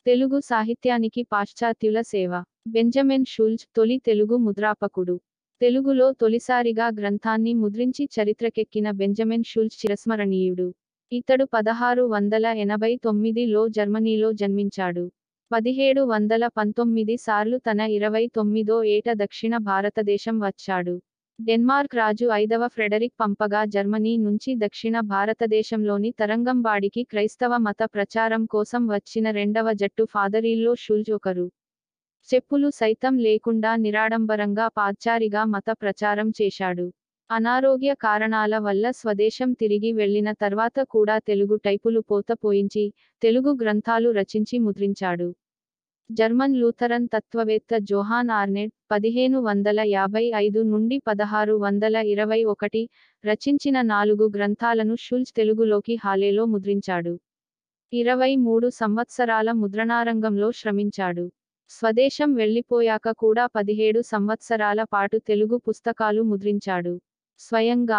తెలుగు సాహిత్యానికి పాశ్చాత్యుల సేవ Benjamin Schulz తొలి తెలుగు ముద్రాపకుడు తెలుగులో తొలిసారిగా గ్రంథాన్ని ముద్రించి చరిత్రకెక్కిన బెంజమిన్ షుల్జ్ చిరస్మరణీయుడు ఇతడు పదహారు వందల ఎనభై తొమ్మిదిలో జర్మనీలో జన్మించాడు పదిహేడు వందల పంతొమ్మిది సార్లు తన ఇరవై తొమ్మిదో ఏట దక్షిణ భారతదేశం వచ్చాడు డెన్మార్క్ రాజు ఐదవ ఫ్రెడరిక్ పంపగా జర్మనీ నుంచి దక్షిణ భారతదేశంలోని తరంగంబాడికి క్రైస్తవ మత ప్రచారం కోసం వచ్చిన రెండవ జట్టు ఫాదరీల్లో షుల్జ్ ఒకరు చెప్పులు సైతం లేకుండా నిరాడంబరంగా పాచ్చారిగా మత ప్రచారం చేశాడు అనారోగ్య కారణాల వల్ల స్వదేశం తిరిగి వెళ్లిన తర్వాత కూడా తెలుగు టైపులు పోత పోయించి తెలుగు గ్రంథాలు రచించి ముద్రించాడు జర్మన్ లూథరన్ తత్వవేత్త జోహాన్ ఆర్నెడ్ పదిహేను వందల యాభై ఐదు నుండి పదహారు వందల ఇరవై ఒకటి రచించిన నాలుగు గ్రంథాలను షుల్జ్ తెలుగులోకి హాలేలో ముద్రించాడు ఇరవై మూడు సంవత్సరాల ముద్రణారంగంలో శ్రమించాడు స్వదేశం వెళ్లిపోయాక కూడా పదిహేడు సంవత్సరాల పాటు తెలుగు పుస్తకాలు ముద్రించాడు స్వయంగా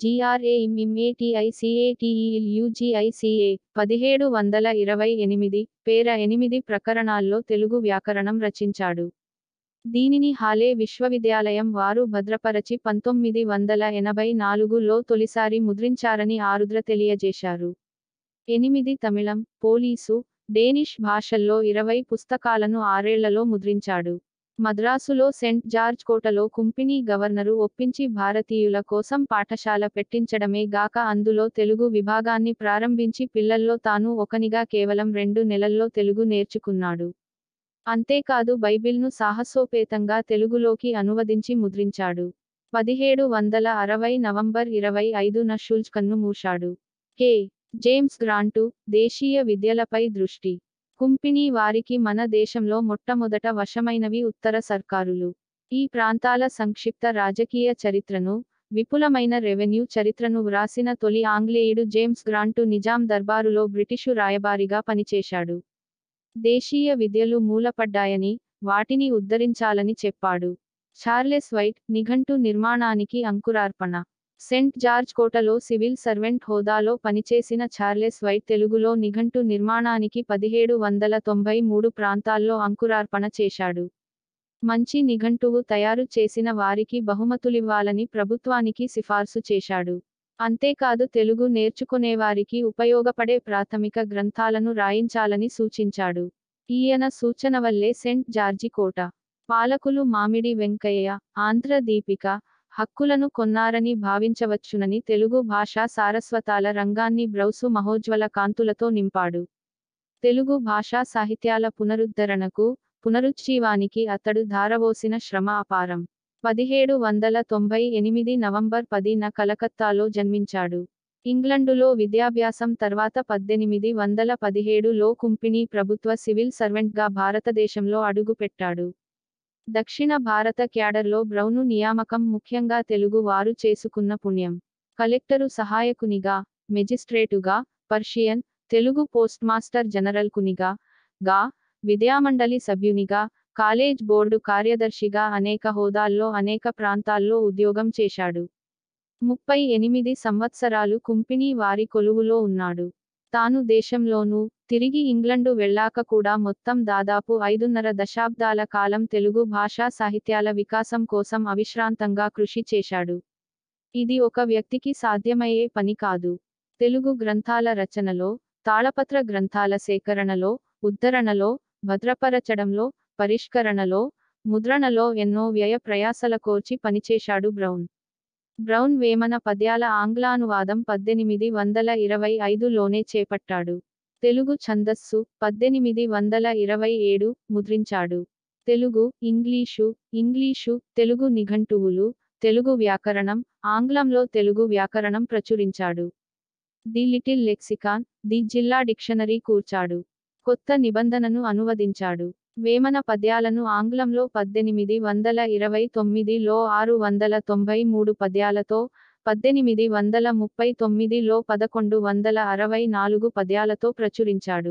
జిఆర్ఏఎంఏటిఐసిఏటిఈయుజిఐసిఏ పదిహేడు వందల ఇరవై ఎనిమిది పేర ఎనిమిది ప్రకరణాల్లో తెలుగు వ్యాకరణం రచించాడు దీనిని హాలే విశ్వవిద్యాలయం వారు భద్రపరచి పంతొమ్మిది వందల ఎనభై నాలుగులో తొలిసారి ముద్రించారని ఆరుద్ర తెలియజేశారు ఎనిమిది తమిళం పోలీసు డేనిష్ భాషల్లో ఇరవై పుస్తకాలను ఆరేళ్లలో ముద్రించాడు మద్రాసులో సెంట్ జార్జ్ కోటలో కుంపినీ గవర్నరు ఒప్పించి భారతీయుల కోసం పాఠశాల పెట్టించడమే గాక అందులో తెలుగు విభాగాన్ని ప్రారంభించి పిల్లల్లో తాను ఒకనిగా కేవలం రెండు నెలల్లో తెలుగు నేర్చుకున్నాడు అంతేకాదు బైబిల్ను సాహసోపేతంగా తెలుగులోకి అనువదించి ముద్రించాడు పదిహేడు వందల అరవై నవంబర్ ఇరవై ఐదున షుల్జ్ కన్ను మూశాడు కె జేమ్స్ గ్రాంటు దేశీయ విద్యలపై దృష్టి కుంపిణీ వారికి మన దేశంలో మొట్టమొదట వశమైనవి ఉత్తర సర్కారులు ఈ ప్రాంతాల సంక్షిప్త రాజకీయ చరిత్రను విపులమైన రెవెన్యూ చరిత్రను వ్రాసిన తొలి ఆంగ్లేయుడు జేమ్స్ గ్రాంటు నిజాం దర్బారులో బ్రిటిషు రాయబారిగా పనిచేశాడు దేశీయ విద్యలు మూలపడ్డాయని వాటిని ఉద్ధరించాలని చెప్పాడు చార్లెస్ వైట్ నిఘంటు నిర్మాణానికి అంకురార్పణ సెంట్ జార్జ్ కోటలో సివిల్ సర్వెంట్ హోదాలో పనిచేసిన చార్లెస్ వైట్ తెలుగులో నిఘంటు నిర్మాణానికి పదిహేడు వందల తొంభై మూడు ప్రాంతాల్లో అంకురార్పణ చేశాడు మంచి నిఘంటువు తయారు చేసిన వారికి బహుమతులివ్వాలని ప్రభుత్వానికి సిఫార్సు చేశాడు అంతేకాదు తెలుగు నేర్చుకునేవారికి ఉపయోగపడే ప్రాథమిక గ్రంథాలను రాయించాలని సూచించాడు ఈయన సూచన వల్లే సెంట్ జార్జి కోట పాలకులు మామిడి వెంకయ్య ఆంధ్ర దీపిక హక్కులను కొన్నారని భావించవచ్చునని తెలుగు భాషా సారస్వతాల రంగాన్ని బ్రౌసు మహోజ్వల కాంతులతో నింపాడు తెలుగు భాషా సాహిత్యాల పునరుద్ధరణకు పునరుజ్జీవానికి అతడు ధారవోసిన శ్రమ అపారం పదిహేడు వందల తొంభై ఎనిమిది నవంబర్ పదిన కలకత్తాలో జన్మించాడు ఇంగ్లండులో విద్యాభ్యాసం తర్వాత పద్దెనిమిది వందల పదిహేడులో కుంపిణీ ప్రభుత్వ సివిల్ సర్వెంట్గా భారతదేశంలో అడుగుపెట్టాడు దక్షిణ భారత క్యాడర్లో బ్రౌను నియామకం ముఖ్యంగా తెలుగు వారు చేసుకున్న పుణ్యం కలెక్టరు సహాయకునిగా మెజిస్ట్రేటుగా Persian Telugu post master general కునిగా గా విద్యామండలి సభ్యునిగా కాలేజ్ బోర్డు కార్యదర్శిగా అనేక హోదాల్లో అనేక ప్రాంతాల్లో ఉద్యోగం చేశాడు ముప్పై ఎనిమిది సంవత్సరాలు కుంపిణీ వారి కొలువులో ఉన్నాడు తాను దేశంలోనూ తిరిగి ఇంగ్లండు వెళ్ళాక కూడా మొత్తం దాదాపు ఐదున్నర దశాబ్దాల కాలం తెలుగు భాషా సాహిత్యాల వికాసం కోసం అవిశ్రాంతంగా కృషి చేశాడు ఇది ఒక వ్యక్తికి సాధ్యమయ్యే పని కాదు తెలుగు గ్రంథాల రచనలో తాళపత్ర గ్రంథాల సేకరణలో ఉద్ధరణలో భద్రపరచడంలో పరిష్కరణలో ముద్రణలో ఎన్నో వ్యయ ప్రయాసల కోర్చి పనిచేశాడు బ్రౌన్ బ్రౌన్ వేమన పద్యాల ఆంగ్లానువాదం పద్దెనిమిది వందల ఇరవై ఐదులోనే చేపట్టాడు తెలుగు ఛందస్సు పద్దెనిమిది వందల ఇరవై ఏడు ముద్రించాడు తెలుగు ఇంగ్లీషు ఇంగ్లీషు తెలుగు నిఘంటువులు తెలుగు వ్యాకరణం ఆంగ్లంలో తెలుగు వ్యాకరణం ప్రచురించాడు the little lexicon the Zillah dictionary కూర్చాడు కొత్త నిబంధనను అనువదించాడు వేమన పద్యాలను ఆంగ్లంలో పద్దెనిమిది వందల ఇరవై తొమ్మిదిలో ఆరు వందల తొంభై మూడు పద్యాలతో పద్దెనిమిది వందల ముప్పై తొమ్మిదిలో పదకొండు వందల అరవై నాలుగు పద్యాలతో ప్రచురించాడు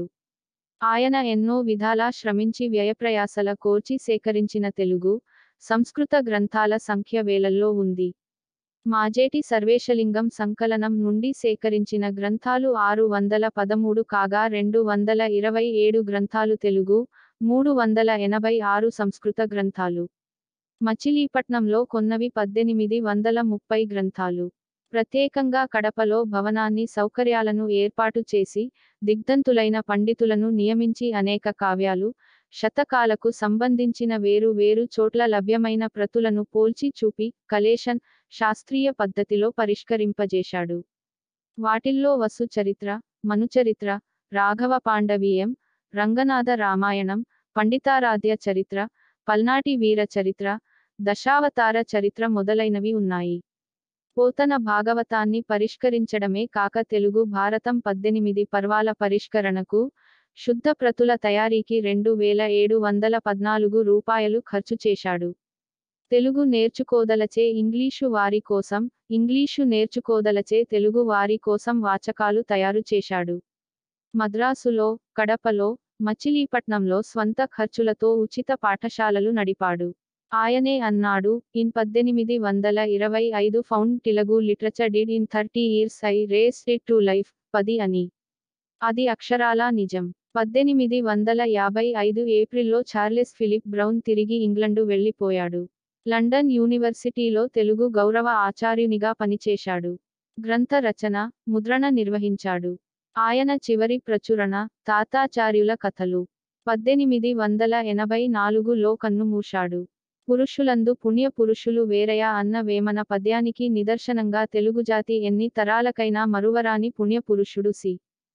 ఆయన ఎన్నో విధాలా శ్రమించి వ్యయప్రయాసల కోర్చి సేకరించిన తెలుగు సంస్కృత గ్రంథాల సంఖ్య వేలల్లో ఉంది మాజేటి సర్వేశలింగం సంకలనం నుండి సేకరించిన గ్రంథాలు ఆరు వందల పదమూడు కాగా రెండు వందల ఇరవై ఏడు గ్రంథాలు తెలుగు మూడు వందల ఎనభై ఆరు సంస్కృత గ్రంథాలు మచిలీపట్నంలో కొన్నవి పద్దెనిమిది వందల ముప్పై గ్రంథాలు ప్రత్యేకంగా కడపలో భవనాన్ని సౌకర్యాలను ఏర్పాటు చేసి దిగ్ధంతులైన పండితులను నియమించి అనేక కావ్యాలు శతకాలకు సంబంధించిన వేరు వేరు చోట్ల లభ్యమైన ప్రతులను పోల్చి చూపి కలేషన్ శాస్త్రీయ పద్ధతిలో పరిష్కరింపజేశాడు వాటిల్లో వసు చరిత్ర మనుచరిత్ర రాఘవ పాండవీయం రంగనాథ రామాయణం పండితారాధ్య చరిత్ర పల్నాటి వీర చరిత్ర దశావతార చరిత్ర మొదలైనవి ఉన్నాయి పోతన భాగవతాన్ని పరిష్కరించడమే కాక తెలుగు భారతం పద్దెనిమిది పర్వాల పరిష్కరణకు శుద్ధ ప్రతుల తయారీకి రెండు వేల ఏడు వందల పద్నాలుగు రూపాయలు ఖర్చు చేశాడు తెలుగు నేర్చుకోదలచే ఇంగ్లీషు వారి కోసం ఇంగ్లీషు నేర్చుకోదలచే తెలుగు వారి కోసం వాచకాలు తయారు చేశాడు మద్రాసులో కడపలో మచిలీపట్నంలో స్వంత ఖర్చులతో ఉచిత పాఠశాలలు నడిపాడు ఆయనే అన్నాడు ఇన్ పద్దెనిమిది వందల ఇరవై ఐదు found Telugu literature did in thirty years I raise it to life పది అని అది అక్షరాలా నిజం పద్దెనిమిది వందల యాభై ఐదు ఏప్రిల్లో చార్లెస్ ఫిలిప్ బ్రౌన్ తిరిగి ఇంగ్లండు వెళ్లిపోయాడు లండన్ యూనివర్సిటీలో తెలుగు గౌరవ ఆచార్యునిగా పనిచేశాడు గ్రంథ రచన ముద్రణ నిర్వహించాడు ఆయన చివరి ప్రచురణ తాతాచార్యుల కథలు పద్దెనిమిది వందల ఎనభై నాలుగులో కన్నుమూశాడు పురుషులందు పుణ్య పురుషులు వేరయా అన్న వేమన పద్యానికి నిదర్శనంగా తెలుగుజాతి ఎన్ని తరాలకైనా మరువరాని పుణ్య పురుషుడు C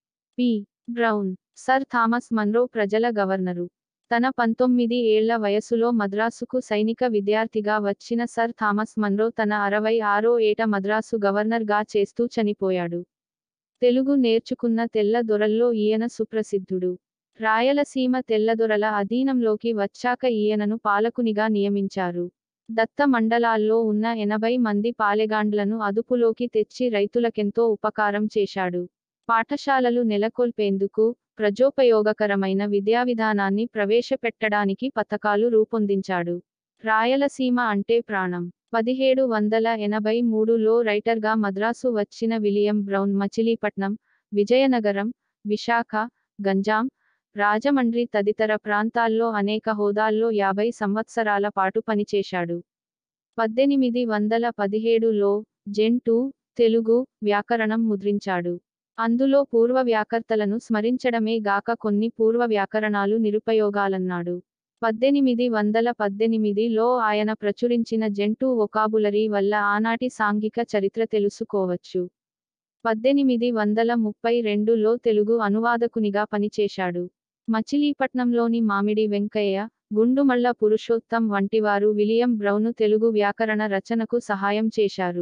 P Brown sir Thomas Munro ప్రజల గవర్నరు తన పంతొమ్మిది ఏళ్ల వయసులో మద్రాసుకు సైనిక విద్యార్థిగా వచ్చిన సర్ థామస్ మన్రో తన అరవై ఆరో ఏట మద్రాసు గవర్నర్గా చేస్తూ చనిపోయాడు తెలుగు నేర్చుకున్న తెల్ల దొరల్లో ఈయన సుప్రసిద్ధుడు రాయలసీమ తెల్లదొరల అధీనంలోకి వచ్చాక ఈయనను పాలకునిగా నియమించారు దత్త మండలాల్లో ఉన్న ఎనభై మంది పాలెగాండ్లను అదుపులోకి తెచ్చి రైతులకెంతో ఉపకారం చేశాడు పాఠశాలలు నెలకొల్పేందుకు ప్రజోపయోగకరమైన విద్యావిధానాన్ని ప్రవేశపెట్టడానికి పథకాలు రూపొందించాడు రాయలసీమ అంటే ప్రాణం పదిహేడు వందల ఎనభై మూడులో రైటర్గా మద్రాసు వచ్చిన విలియం బ్రౌన్ మచిలీపట్నం విజయనగరం విశాఖ గంజాం రాజమండ్రి తదితర ప్రాంతాల్లో అనేక హోదాల్లో యాభై సంవత్సరాల పాటు పనిచేశాడు పద్దెనిమిది వందల పదిహేడులో జెన్ టూ తెలుగు వ్యాకరణం ముద్రించాడు అందులో పూర్వ వ్యాకర్తలను స్మరించడమే గాక కొన్ని పూర్వ వ్యాకరణాలు నిరుపయోగాలన్నాడు పద్దెనిమిది వందల పద్దెనిమిదిలో ఆయన ప్రచురించిన జెంటూ ఒకాబులరీ వల్ల ఆనాటి సాంఘిక చరిత్ర తెలుసుకోవచ్చు పద్దెనిమిది వందల ముప్పై రెండులో తెలుగు అనువాదకునిగా పనిచేశాడు మచిలీపట్నంలోని మామిడి వెంకయ్య గుండుమళ్ళ పురుషోత్తం వంటివారు విలియం బ్రౌను తెలుగు వ్యాకరణ రచనకు సహాయం చేశారు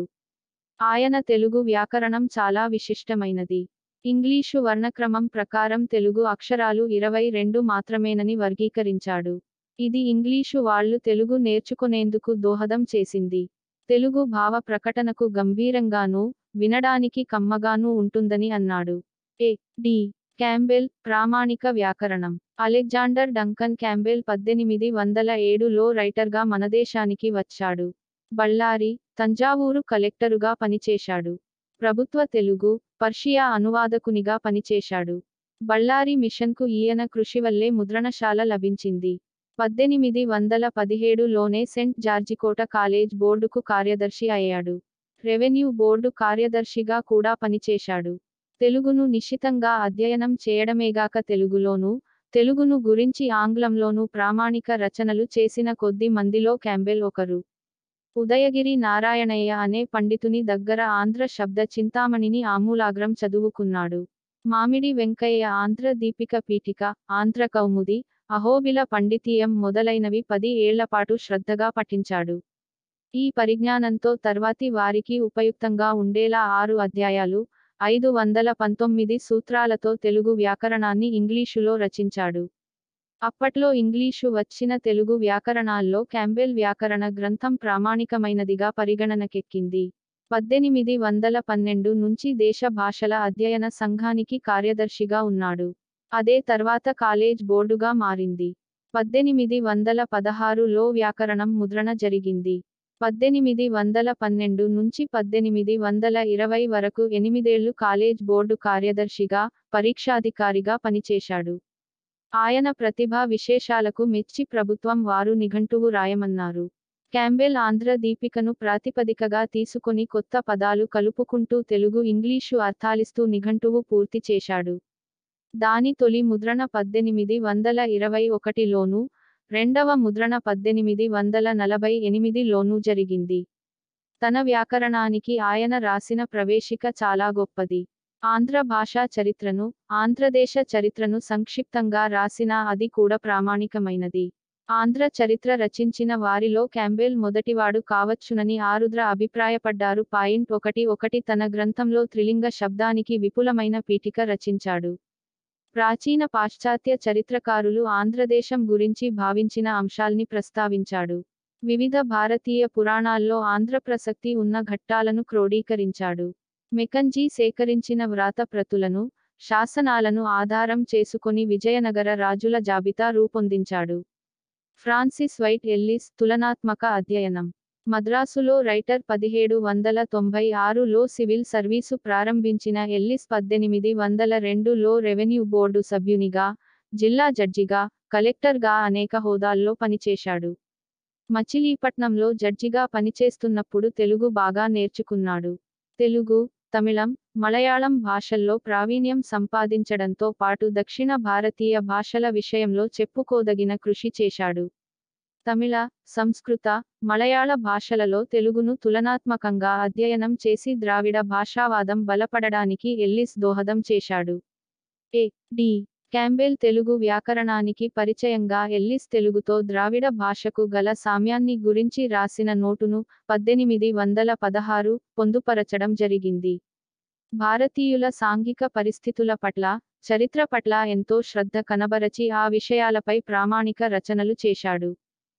ఆయన తెలుగు వ్యాకరణం చాలా విశిష్టమైనది ఇంగ్లీషు వర్ణక్రమం ప్రకారం తెలుగు అక్షరాలు ఇరవై రెండు మాత్రమేనని వర్గీకరించాడు ఇది ఇంగ్లీషు వాళ్ళు తెలుగు నేర్చుకునేందుకు దోహదం చేసింది తెలుగు భావ ప్రకటనకు గంభీరంగానూ వినడానికి కమ్మగానూ ఉంటుందని అన్నాడు ఏ డి క్యాంబెల్ ప్రామాణిక వ్యాకరణం అలెగ్జాండర్ డంకన్ క్యాంబెల్ పద్దెనిమిది వందల ఏడులో రైటర్గా మనదేశానికి వచ్చాడు బళ్ళారి తంజావూరు కలెక్టరుగా పనిచేశాడు ప్రభుత్వ తెలుగు పర్షియా అనువాదకునిగా పనిచేశాడు బళ్ళారి మిషన్కు ఈయన కృషి వల్లే ముద్రణశాల లభించింది పద్దెనిమిది వందల పదిహేడులోనే సెంట్ జార్జికోట కాలేజ్ బోర్డుకు కార్యదర్శి అయ్యాడు రెవెన్యూ బోర్డు కార్యదర్శిగా కూడా పనిచేశాడు తెలుగును నిశితంగా అధ్యయనం చేయడమేగాక తెలుగులోనూ తెలుగును గురించి ఆంగ్లంలోనూ ప్రామాణిక రచనలు చేసిన కొద్ది మందిలో క్యాంబెల్ ఒకరు ఉదయగిరి నారాయణయ్య అనే పండితుని దగ్గర ఆంధ్ర శబ్ద చింతామణిని ఆమూలాగ్రం చదువుకున్నాడు మామిడి వెంకయ్య ఆంధ్ర దీపిక పీఠిక ఆంధ్ర కౌముది అహోబిల పండితీయం మొదలైనవి పది ఏళ్లపాటు శ్రద్ధగా పఠించాడు ఈ పరిజ్ఞానంతో తర్వాతి వారికి ఉపయుక్తంగా ఉండేలా ఆరు అధ్యాయాలు ఐదు వందల పంతొమ్మిది సూత్రాలతో తెలుగు వ్యాకరణాన్ని ఇంగ్లీషులో రచించాడు అప్పట్లో ఇంగ్లీషు వచ్చిన తెలుగు వ్యాకరణాల్లో క్యాంబెల్ వ్యాకరణ గ్రంథం ప్రామాణికమైనదిగా పరిగణనకెక్కింది పద్దెనిమిది వందల పన్నెండు నుంచి దేశ భాషల అధ్యయన సంఘానికి కార్యదర్శిగా ఉన్నాడు అదే తర్వాత కాలేజ్ బోర్డుగా మారింది పద్దెనిమిది వందల పదహారులో వ్యాకరణం ముద్రణ జరిగింది పద్దెనిమిది వందల పన్నెండు నుంచి పద్దెనిమిది వందల ఇరవై వరకు ఎనిమిదేళ్లు కాలేజ్ బోర్డు కార్యదర్శిగా పరీక్షాధికారిగా పనిచేశాడు ఆయన ప్రతిభా విశేషాలకు మెచ్చి ప్రభుత్వం వారు నిఘంటువు రాయమన్నారు క్యాంబెల్ ఆంధ్ర దీపికను ప్రాతిపదికగా తీసుకొని కొత్త పదాలు కలుపుకుంటూ తెలుగు ఇంగ్లీషు అర్థాలిస్తూ నిఘంటువు పూర్తి చేశాడు దాని తొలి ముద్రణ పద్దెనిమిది వందల ఇరవై ఒకటిలోను రెండవ ముద్రణ పద్దెనిమిది వందల నలభై ఎనిమిదిలోనూ జరిగింది తన వ్యాకరణానికి ఆయన రాసిన ప్రవేశిక చాలా గొప్పది ఆంధ్ర భాషా చరిత్రను ఆంధ్రదేశ చరిత్రను సంక్షిప్తంగా రాసినా అది కూడా ప్రామాణికమైనది ఆంధ్ర చరిత్ర రచించిన వారిలో క్యాంబెల్ మొదటివాడు కావచ్చునని ఆరుద్ర అభిప్రాయపడ్డారు పాయింట్ ఒకటి ఒకటి తన గ్రంథంలో త్రిలింగ శబ్దానికి విపులమైన పీఠిక రచించాడు ప్రాచీన పాశ్చాత్య చరిత్రకారులు ఆంధ్రదేశం గురించి భావించిన అంశాల్ని ప్రస్తావించాడు వివిధ భారతీయ పురాణాల్లో ఆంధ్ర ప్రసక్తి ఉన్న ఘట్టాలను క్రోడీకరించాడు మెకంజీ సేకరించిన వ్రాత ప్రతులను శాసనాలను ఆధారం చేసుకొని విజయనగర రాజుల జాబితా రూపొందించాడు ఫ్రాన్సిస్ వైట్ ఎల్లిస్ తులనాత్మక అధ్యయనం మద్రాసులో రైటర్ పదిహేడు వందల తొంభై ఆరులో సివిల్ సర్వీసు ప్రారంభించిన ఎల్లిస్ పద్దెనిమిది వందల రెండులో రెవెన్యూ బోర్డు సభ్యునిగా జిల్లా జడ్జిగా కలెక్టర్గా అనేక హోదాల్లో పనిచేశాడు మచిలీపట్నంలో జడ్జిగా పనిచేస్తున్నప్పుడు తెలుగు బాగా నేర్చుకున్నాడు తెలుగు తమిళం మలయాళం భాషల్లో ప్రావీణ్యం సంపాదించడంతో పాటు దక్షిణ భారతీయ భాషల విషయంలో చెప్పుకోదగిన కృషి చేశాడు తమిళ సంస్కృత మలయాళ భాషలలో తెలుగును తులనాత్మకంగా అధ్యయనం చేసి ద్రావిడ భాషావాదం బలపడడానికి ఎల్లిస్ దోహదం చేశాడు ఏ డి క్యాంబెల్ తెలుగు వ్యాకరణానికి పరిచయంగా ఎల్లిస్ తెలుగుతో ద్రావిడ భాషకు గల సామ్యాన్ని గురించి రాసిన నోటును పద్దెనిమిది వందల పదహారు పొందుపరచడం జరిగింది భారతీయుల సాంఘిక పరిస్థితుల పట్ల చరిత్ర పట్ల ఎంతో శ్రద్ధ కనబరచి ఆ విషయాలపై ప్రామాణిక రచనలు చేశాడు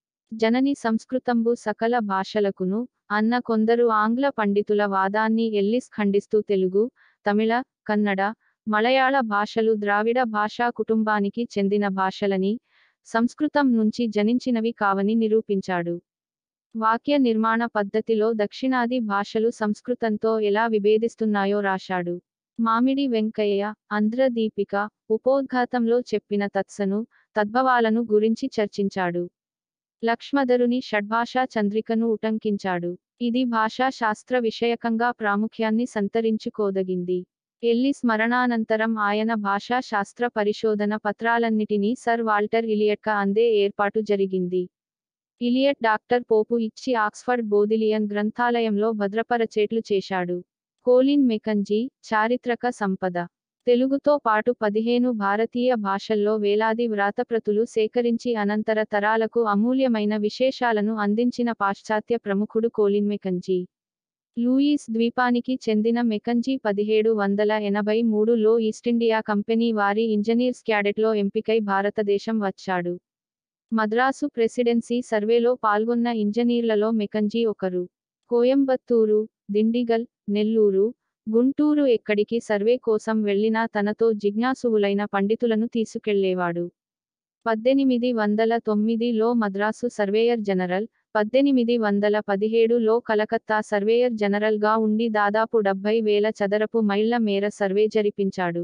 జనని సంస్కృతంబు సకల భాషలకును అన్న కొందరు ఆంగ్ల పండితుల వాదాన్ని ఎల్లిస్ ఖండిస్తూ తెలుగు తమిళ కన్నడ మలయాళ భాషలు ద్రావిడ భాషా కుటుంబానికి చెందిన భాషలని సంస్కృతం నుంచి జనించినవి కావని నిరూపించాడు వాక్య నిర్మాణ పద్ధతిలో దక్షిణాది భాషలు సంస్కృతంతో ఎలా విభేదిస్తున్నాయో రాశాడు మామిడి వెంకయ్య అంధ్రదీపిక ఉపోద్ఘాతంలో చెప్పిన తత్సను తద్భవాలను గురించి చర్చించాడు లక్ష్మధరుని షడ్భాషా చంద్రికను ఉటంకించాడు ఇది భాషా శాస్త్ర విషయకంగా ప్రాముఖ్యాన్ని సంతరించుకోదగింది ఎల్లిస్ మరణానంతరం ఆయన భాషా శాస్త్ర పరిశోధన పత్రాలన్నిటినీ సర్ వాల్టర్ ఇలియట్క అందే ఏర్పాటు జరిగింది ఇలియట్ డాక్టర్ పోపు ఇచ్చి ఆక్స్ఫర్డ్ బోధిలియన్ గ్రంథాలయంలో భద్రపరచేట్లు చేశాడు కోలిన్ మెకంజీ చారిత్రక సంపద తెలుగుతో పాటు పదిహేను భారతీయ భాషల్లో వేలాది వ్రాతప్రతులు సేకరించి అనంతర తరాలకు అమూల్యమైన విశేషాలను అందించిన పాశ్చాత్య ప్రముఖుడు కోలిన్ మెకంజీ లూయిస్ ద్వీపానికి చెందిన మెకంజీ పదిహేడు వందల ఎనభై మూడులో ఈస్టిండియా కంపెనీ వారి ఇంజనీర్స్ క్యాడెట్లో ఎంపికై భారతదేశం వచ్చాడు మద్రాసు ప్రెసిడెన్సీ సర్వేలో పాల్గొన్న ఇంజనీర్లలో మెకంజీ ఒకరు కోయంబత్తూరు దిండిగల్ నెల్లూరు గుంటూరు ఎక్కడికి సర్వే కోసం వెళ్లినా తనతో జిజ్ఞాసువులైన పండితులను తీసుకెళ్లేవాడు పద్దెనిమిది వందల తొమ్మిదిలో మద్రాసు సర్వేయర్ జనరల్ పద్దెనిమిది వందల పదిహేడులో కలకత్తా సర్వేయర్ జనరల్గా ఉండి దాదాపు డెబ్బై వేల చదరపు మైళ్ల మేర సర్వే జరిపించాడు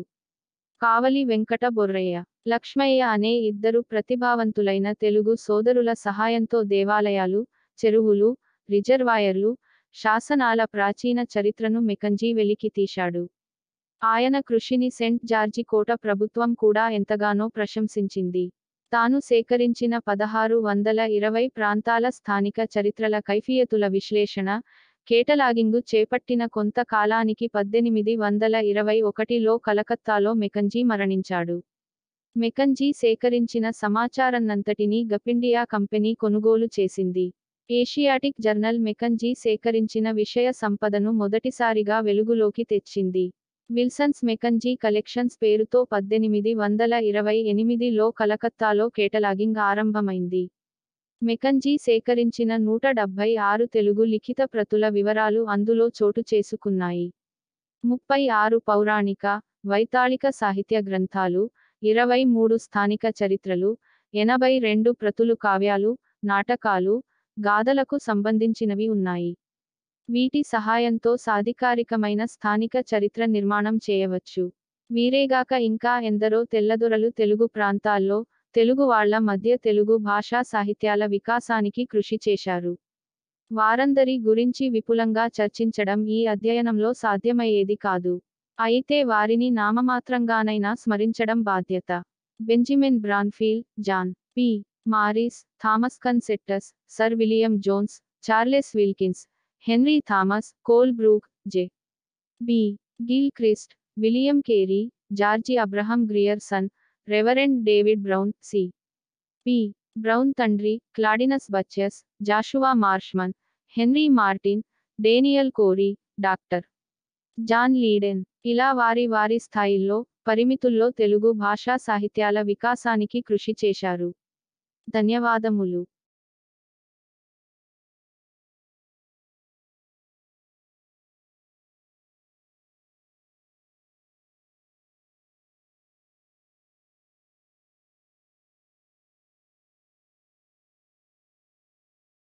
కావలి వెంకట బొర్రయ్య లక్ష్మయ్య అనే ఇద్దరు ప్రతిభావంతులైన తెలుగు సోదరుల సహాయంతో దేవాలయాలు చెరువులు రిజర్వాయర్లు శాసనాల ప్రాచీన చరిత్రను మెకంజీ వెలికి తీశాడు ఆయన కృషిని సెంట్ జార్జి కోట ప్రభుత్వం కూడా ఎంతగానో ప్రశంసించింది తాను సేకరించిన పదహారు వందల ఇరవై ప్రాంతాల స్థానిక చరిత్రల కైఫియతుల విశ్లేషణ కేటలాగింగు చేపట్టిన కొంత కాలానికి పద్దెనిమిది వందల ఇరవై ఒకటిలో కలకత్తాలో మెకంజీ మరణించాడు మెకంజీ సేకరించిన సమాచారాన్నంతటినీ గపిండియా కంపెనీ కొనుగోలు చేసింది ఏషియాటిక్ జర్నల్ మెకంజీ సేకరించిన విషయ సంపదను మొదటిసారిగా వెలుగులోకి తెచ్చింది విల్సన్స్ మెకంజీ కలెక్షన్స్ పేరుతో పద్దెనిమిది వందల ఇరవై ఎనిమిదిలో కలకత్తాలో కేటలాగింగ్ ఆరంభమైంది మెకంజీ సేకరించిన నూట డెబ్బై ఆరు తెలుగు లిఖిత ప్రతుల వివరాలు అందులో చోటు చేసుకున్నాయి ముప్పై ఆరు పౌరాణిక వైతాళిక సాహిత్య గ్రంథాలు ఇరవై మూడు స్థానిక చరిత్రలు ఎనభై రెండు ప్రతులు కావ్యాలు నాటకాలు గాథలకు సంబంధించినవి ఉన్నాయి వీటి సహాయంతో సాధికారికమైన స్థానిక చరిత్ర నిర్మాణం చేయవచ్చు వీరేగాక ఇంకా ఎందరో తెల్లదొరలు తెలుగు ప్రాంతాల్లో తెలుగు వాళ్ల మధ్య తెలుగు భాషా సాహిత్యాల వికాసానికి కృషి చేశారు వారందరి గురించి విపులంగా చర్చించడం ఈ అధ్యయనంలో సాధ్యమయ్యేది కాదు అయితే వారిని నామమాత్రంగానైనా స్మరించడం బాధ్యత Benjamin Branfill John P Morris Thomas కన్సెట్టస్ sir William Jones Charles Wilkins Henry Thomas Colebrooke J B Gilchrist William Carey George Abraham Grierson reverend David Brown C P Brown తండ్రి క్లాడినస్ బచెస్ Joshua Marshman Henry Martyn Daniel Corrie doctor John Leyden ఇలా వారి వారి స్థాయిల్లో పరిమితుల్లో తెలుగు భాషా సాహిత్యాల వికాసానికి కృషి చేశారు ధన్యవాదములు